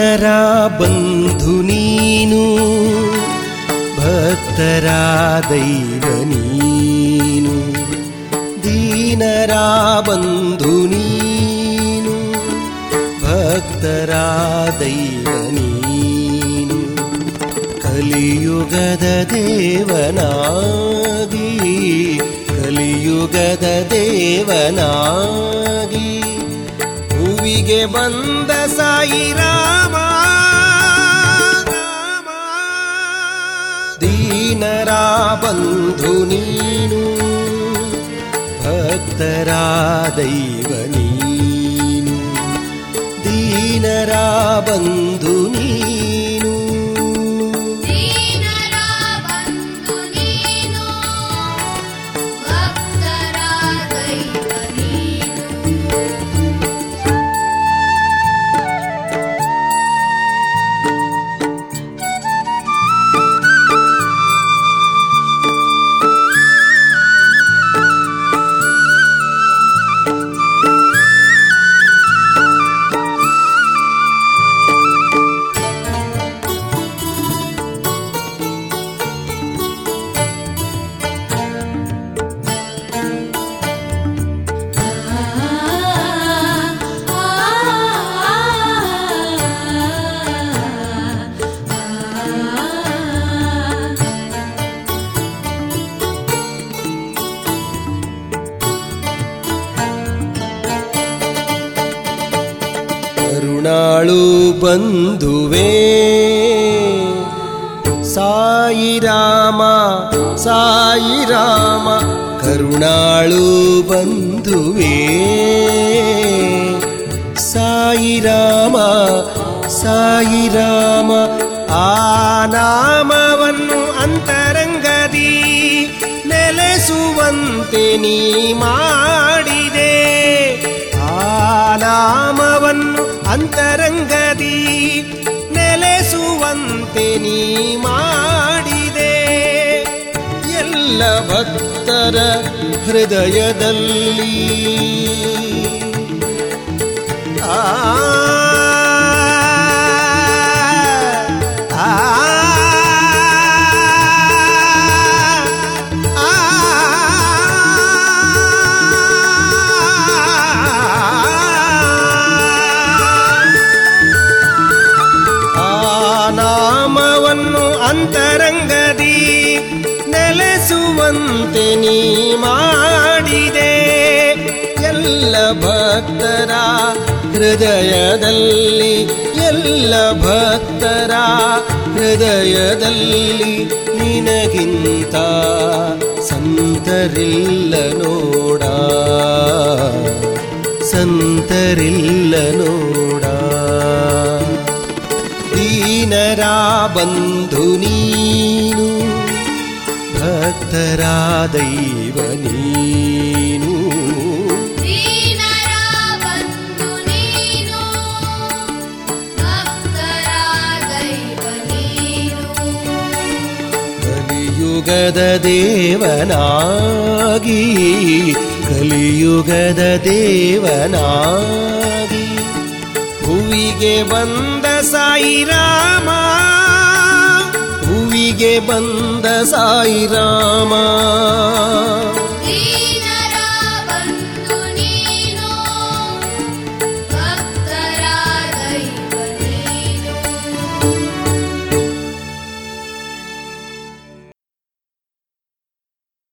ದೀನರ ಬಂಧು ನೀನು ಭಕ್ತರ ದೈವ ನೀನು ದೀನರ ಬಂಧು ನೀನು ಭಕ್ತರ ದೈವ ನೀನು ಕಲಿಯುಗದ ದೇವನಾಗಿ ಕಲಿಯುಗದ ದೇವನಾಗಿ ಹೂವಿಗೆ ಬಂದ ಸಾಯಿ ರಾಮ ರಾಮ. ದೀನರ ಬಂಧು ನೀನು ಭಕ್ತರ ದೈವ ನೀನು ದೀನರ ಬಂಧು ನೀನು ದೀನರ ಬಂಧು ನೀನು ಭಕ್ತರ ದೈವ ನೀನು ಕರುಣಾಳು ಬಂಧುವೇ ಸಾಯಿ ರಾಮ ಸಾಯಿ ರಾಮ ಕರುಣಾಳು ಬಂಧುವೇ ಸಾಯಿ ರಾಮ ಸಾಯಿ ರಾಮ ಆ ನಾಮವನ್ನು ಅಂತರಂಗದಿ ನೆಲೆಸುವಂತೆ ನೀ ಮಾಡಿದೆ ಆ ನಾಮವನ್ನು ಅಂತರಂಗದಿ ನೆಲೆಸುವಂತೆ ನೀ ಮಾಡಿದೆ ಎಲ್ಲ ಭಕ್ತರ ಹೃದಯದಲ್ಲಿ ಆ ಆ ಆ ನಾಮವನ್ನು ಅಂತರಂಗದಿ ನೆಲೆಸುವಂತೆ ನೀ ಮಾಡಿದೆ ಎಲ್ಲ ಭಕ್ತರ ಹೃದಯದಲ್ಲಿ ಎಲ್ಲ ಭಕ್ತರ ಹೃದಯದಲ್ಲಿ ನಿನಗಿಂತ ಸಂತರಿಲ್ಲ ನೋಡ ಸಂತರಿಲ್ಲ ನೋಡ ದೀನರ ಬಂಧು ನೀನು ಭಕ್ತರ ದೈವ ನೀನು ದೀನರ ಬಂಧು ನೀನು ಭಕ್ತರ ದೈವ ನೀನು ಕಲಿಯುಗದ ದೇವನಾಗಿ ಕಲಿಯುಗದ ದೇವನಾಗಿ ಹೂವಿಗೆ ಬಂದ ಸಾಯಿ ರಾಮ ಹೂವಿಗೆ ಬಂದ ಸಾಯಿ ರಾಮ